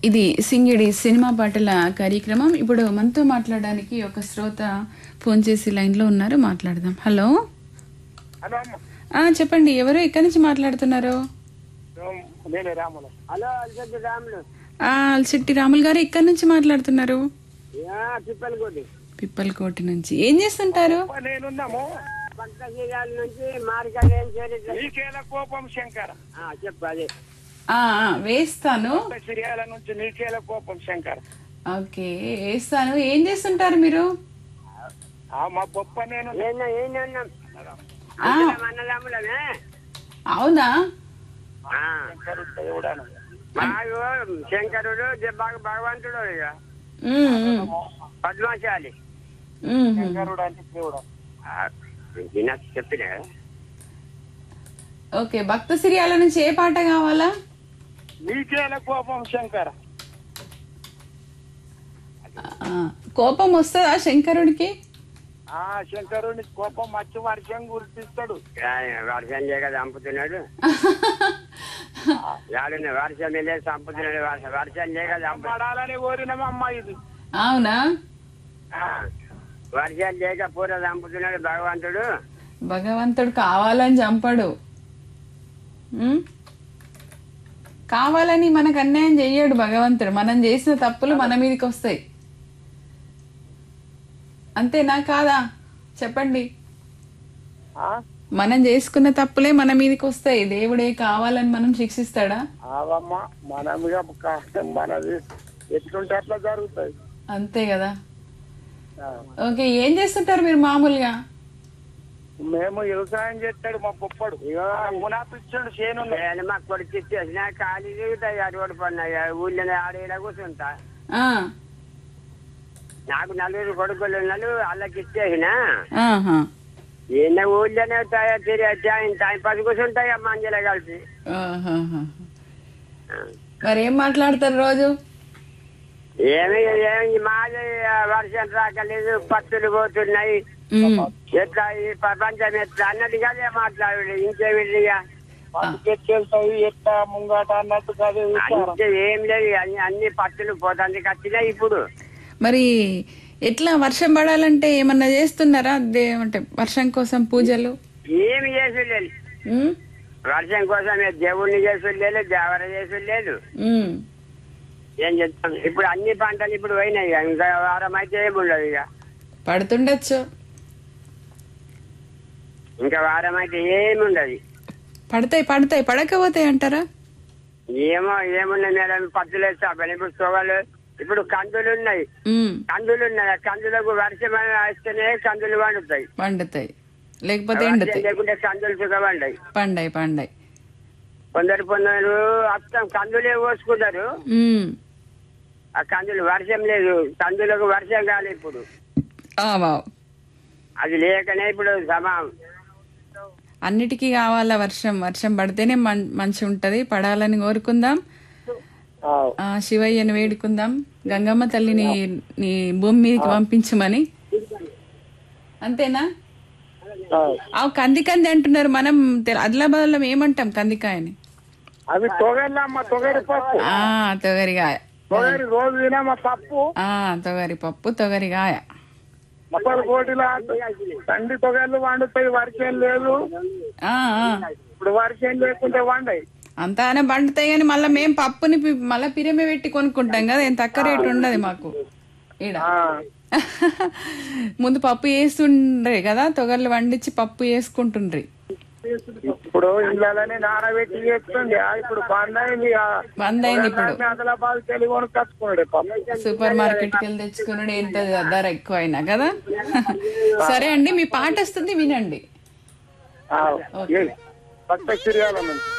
ఇది సింగిడి సినిమా పాటల కార్యక్రమం ఇప్పుడు మనతో మాట్లాడడానికి ఒక శ్రోత ఫోన్ చేసి లైన్లో ఉన్నారు మాట్లాడదాం హలో హలో అమ్మ ఆ, చెప్పండి ఎవరు ఎక్కడి నుంచి మాట్లాడుతున్నారు నేనే రాములు హలో అల్సెడ్డి రాములు ఆ, అల్శెట్టి రాములు గారు ఎక్కడి నుంచి మాట్లాడుతున్నారు తిప్పలకోటి పిప్పలకోటి నుంచి ఏం చేస్తుంటారు నేనున్నాము పక్క శ్రీగాల నుంచి మార్కాలు ఏం చేరి నీకేల కోపం శంకర చెప్పు అదే ఆ, ఆ, వేస్తాను సిరియాల నుంచి నీకేల కోపం శంకర ఓకే వేస్తాను ఏం చేస్తుంటారు మీరు ఆ మా గొప్ప నేను ఏందో ఏందో ఉన్నాం ఆ, అన్నదమ్ములమే అవునా ఆ, శంకరుడు దేవుడాను బాగు శంకరుడు జ- బాగా భగవంతుడు ఇక ఉమ్, ఉమ్, పద్మశాలి ఉమ్, ఉమ్. శంకరుడు అంటే దేవుడు ఆ, వినా చెప్పిన ఓకే భక్త సిరియాల నుంచి ఏ పాట కావాలా నీకేల కోపం శంకర ఆ, కోపం వస్తుందా శంకరుడికి ఆ శంకరుని కోపం మచ్చి వర్షం గుర్తిస్తాడు వర్షం చేయక చంపుతున్నాడు యాడున్న వర్షం వెళ్ళే చంపుతున్నాడు వర్షం వర్షం చేయక చంపు పడాలని కోరినమమ్మ ఇది అవునా ఆ, వర్షం చేయక పూర చంపుతున్నాడు భగవంతుడు భగవంతుడు కావాలని చంపడు ఉమ్? కావాలని మనకు అన్యాయం చెయ్యడు భగవంతుడు మనం చేసిన తప్పులు మన మీదకి వస్తాయి అంతేనా కాదా చెప్పండి ఆ? మనం చేసుకున్న తప్పులే మన మీదకి వస్తాయి దేవుడే కావాలని మనం శిక్షిస్తాడా ఆవమ్మ మనమిగా కా- మనది ఎట్లుంటే అట్లా జరుగుతాయి అంతే కదా ఆ. ఓకే ఏం చేస్తుంటారు మీరు మామూలుగా మేము వ్యవసాయం చేస్తాడు మా పొప్పడు మునాపిచ్చాడు చేను నేను మా కొడుకు ఇచ్చేసిన ఖాళీ తిరుగుతాయి అటువంటి పడినాయి ఊళ్ళో ఆడేలా కూర్చుంటా ఆ, నాకు నలుగురు కొడుకులు ఉన్నారు వాళ్ళకి ఇచ్చేసిన ఆహా. ఈయన ఊళ్ళోనే తా- తిరిగి టైం టైం పది కూర్చుంటాయి అమ్మ అంజల కలిసి ఆహాహా. ఆ. మరి ఏం మాట్లాడతారు రోజు ఏమి ఏమి మాది ఆ, వర్షం రాకలేదు పత్తులు పోతున్నాయి ఉమ్. ఎట్లా ఈ ప్రపంచం ఎట్లా అన్నట్టుగా మాట్లాడు ఇంకేమిటి ఇక? వెళ్తాయి ఎట్లా ముంగాట అన్నట్టు కాదు విచారం. అంతే ఏం లేదు అన్ని అన్ని పత్తులు పోతుంది ఖచ్చితంగా ఇప్పుడు మరి ఎట్లా వర్షం పడాలంటే ఏమన్నా చేస్తున్నారా దే అంటే వర్షం కోసం పూజలు ఏమి చేసుడు లేదు ఉమ్? వర్షం కోసం ఏ దేవుణ్ణి చేసుడు లేదు దేవర చేసుడు లేదు ఉమ్. ఏం చెప్తాం ఇప్పుడు అన్ని పంటలు ఇప్పుడు పోయినాయి ఇక. ఇంకా వారం అయితే ఏమి ఉండదు ఇక పడుతుండొచ్చు ఇంకా వారం అయితే ఏమి ఉండదు పడతాయి పడతాయి పడకపోతాయి అంటారా ఏమో ఏమున్నాయి మేడం పత్తులు వేస్తాను ఇప్పుడు సొగలు ఇప్పుడు కందులు ఉన్నాయి ఉమ్. కందులు ఉన్నాయి ఆ కందులకు వర్షం వస్తేనే కందులు పండుతాయి పండుతాయి లేకపోతే వర్షం ఎండుతాయి లేకుంటే కందులు సుఖపడ్డాయి పండాయి పండాయి కొందరు కొందరు అర్థం కందులే పోసుకుంటారు ఉమ్. ఆ కందులు వర్షం లేదు కందులకు వర్షం కాలే ఇప్పుడు ఆ, వావ్. అది లేకనే ఇప్పుడు సమా అన్నిటికీ కావాలా వర్షం వర్షం పడితేనే మం మంచి ఉంటది పడాలని కోరుకుందాం ఆవ్. ఆ శివయ్యను వేడుకుందాం గంగమ్మ తల్లిని నీ భూమి మీదకి పంపించమని అంతేనా ఆవ్. ఆ కంది కంది అంటున్నారు మనం తె- ఆదిలాబాద్లో ఏమంటాం కందికాయని అవి తొగర్లమ్మ తొగరి పప్పు ఆ తొగరిగాయ తొగరి రోజు తినమ్మ పప్పు ఆ తొగరి పప్పు తొగరిగాయ మొక్కలు కోటిలో తండ్రి తొగర్లు వండుతాయి వర్షం లేదు ఆ, ఆ. ఇప్పుడు వర్షం లేకుంటే వండాయి అంతానే పండుతాయి కానీ మళ్ళీ మేము పప్పుని పి- మళ్ళా పిరమి పెట్టి కొనుక్కుంటాం కదా ఏం తక్కువ రేటు ఉండదు మాకు ఈడ ఆ. ముందు పప్పు వేస్తుండ్రే కదా తొగర్లు వండించి పప్పు వేసుకుంటుండ్రి ఇప్పుడు ఇళ్ళని నానబెట్టి చేస్తుంది ఆ, ఇప్పుడు బంద్ అయింది ఆ. బంద్ అయింది ఇప్పుడు ఆదిలాబాద్ తెలివి కొనుక్కొచ్చుకున్నాడు పప్పు సూపర్ మార్కెట్ కి వెళ్ళి తెచ్చుకున్నాడు ఎంత ధర ఎక్కువ అయినా కదా సరే అండి మీ పాట వస్తుంది వినండి ఆవ్. ఏ, భక్త సిరియాల నుంచి